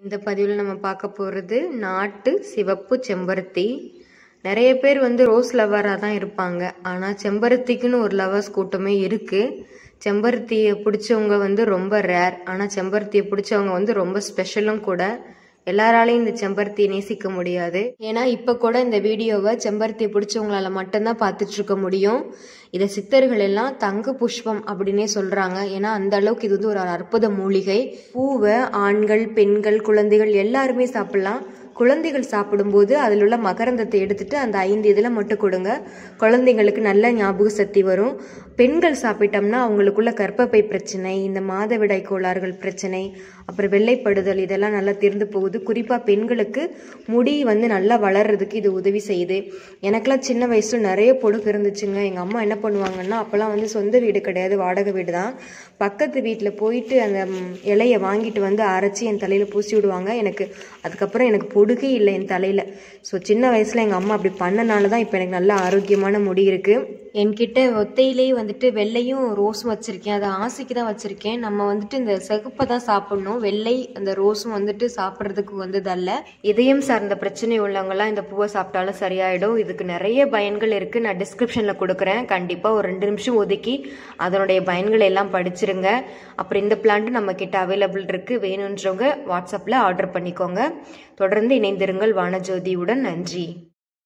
இந்த பதிவில் நம்ம பார்க்க போகிறது நாட்டு சிவப்பு செம்பருத்தி நிறைய பேர் வந்து ரோஸ் லவராக தான் இருப்பாங்க ஆனால் செம்பருத்திக்குன்னு ஒரு லவர்ஸ் கூட்டமே இருக்குது செம்பருத்தியை பிடிச்சவங்க வந்து ரொம்ப ரேர் ஆனால் செம்பருத்தியை பிடிச்சவங்க வந்து ரொம்ப ஸ்பெஷலும் கூட எல்லாராலையும் இந்த செம்பருத்தியை நேசிக்க முடியாது ஏன்னா இப்போ கூட இந்த வீடியோவை செம்பருத்தியை பிடிச்சவங்களால மட்டும்தான் பார்த்துட்டு இருக்க முடியும் இதை சித்தர்கள் எல்லாம் தங்க புஷ்பம் அப்படின்னே சொல்றாங்க ஏன்னா அந்த அளவுக்கு இது வந்து ஒரு அற்புத மூலிகை பூவை ஆண்கள் பெண்கள் குழந்தைகள் எல்லாருமே சாப்பிடலாம் குழந்தைகள் சாப்பிடும்போது அதில் உள்ள மகரந்தத்தை எடுத்துட்டு அந்த ஐந்து இதில் மட்டும் கொடுங்க குழந்தைங்களுக்கு நல்ல ஞாபக சக்தி வரும் பெண்கள் சாப்பிட்டோம்னா அவங்களுக்குள்ள கர்ப்பப்பை பிரச்சனை இந்த மாதவிடாய் கோளாறுகள் பிரச்சனை அப்புறம் வெள்ளைப்படுதல் இதெல்லாம் நல்லா தீர்ந்து போகுது குறிப்பாக பெண்களுக்கு முடி வந்து நல்லா வளர்றதுக்கு இது உதவி செய்யுது எனக்கெல்லாம் சின்ன வயசுல நிறைய பொடுகு இருந்துச்சுங்க எங்கள் அம்மா என்ன பண்ணுவாங்கன்னா அப்போல்லாம் வந்து சொந்த வீடு கிடையாது வாடகை வீடு தான் பக்கத்து வீட்டில் போயிட்டு அந்த ம், இலையை வாங்கிட்டு வந்து அரைச்சி என் தலையில் பூசி விடுவாங்க எனக்கு அதுக்கப்புறம் எனக்கு பொடுகே இல்லை என் தலையில் ஸோ சின்ன வயசில் எங்கள் அம்மா அப்படி பண்ணனால தான் இப்போ எனக்கு நல்ல ஆரோக்கியமான முடி இருக்குது என்கிட்ட ஒத்தையிலே வந்துட்டு வெள்ளையும் ரோஸும் வச்சுருக்கேன் அதை ஆசைக்கு தான் வச்சுருக்கேன் நம்ம வந்துட்டு இந்த சிகப்பை தான் சாப்பிடணும் வெள்ளை அந்த ரோஸும் வந்துட்டு சாப்பிட்றதுக்கு வந்ததல்ல இதயம் சார்ந்த பிரச்சனை உள்ளவங்கலாம் இந்த பூவை சாப்பிட்டாலும் சரியாயிடும் இதுக்கு நிறைய பயன்கள் இருக்குது நான் டிஸ்கிரிப்ஷனில் கொடுக்குறேன் கண்டிப்பாக ஒரு ரெண்டு நிமிஷம் ஒதுக்கி அதனுடைய பயன்களை எல்லாம் படிச்சிருங்க அப்புறம் இந்த பிளான்ட்டும் நம்ம கிட்ட அவைலபிள் இருக்குது வேணுன்றவங்க வாட்ஸ்அப்பில் ஆர்டர் பண்ணிக்கோங்க தொடர்ந்து இணைந்திருங்கள் வானஜோதியுடன் நன்றி